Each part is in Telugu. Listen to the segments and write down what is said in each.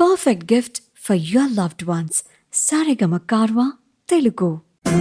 perfect gift for your loved ones. Sarigama Karwa Telugu.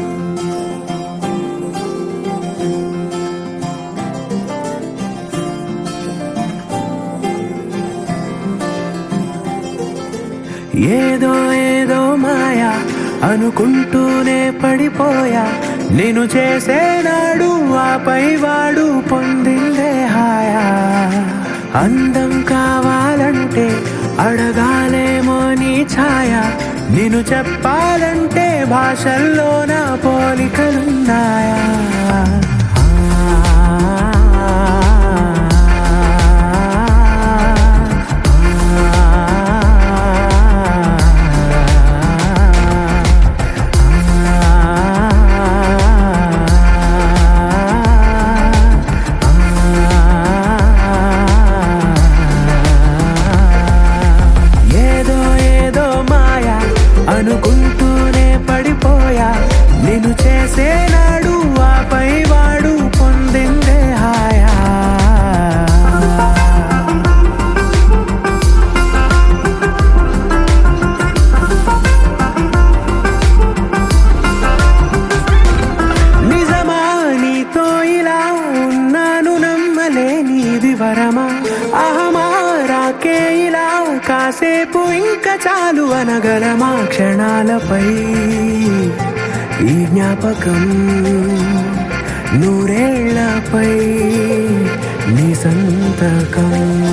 ఏదో ఏదో మాయా అనుకుంటూనే పడిపోయా నేను చేసేనాడు ఆపై వాడు పొందిందే హాయా అందం కావాలంటే అడగాలేమో నీ ఛాయ నేను చెప్పాలంటే భాషల్లో నా పోలికలున్నాయా ఏదో ఏదో మాయా అనుకుంటూనే పడిపోయా నేను చేసేనాడు ఆపై వాడు పొందిందే హాయా నిజమా నీతో ఇలా ఉన్నాను నమ్మలేనిది వరమా అహమా రాకే ఇలా కాసేపు ఇంకా చాలు అనగలమా క్షణాలపై ఈ జ్ఞాపకం నూరేళ్లపై నీ సంతకం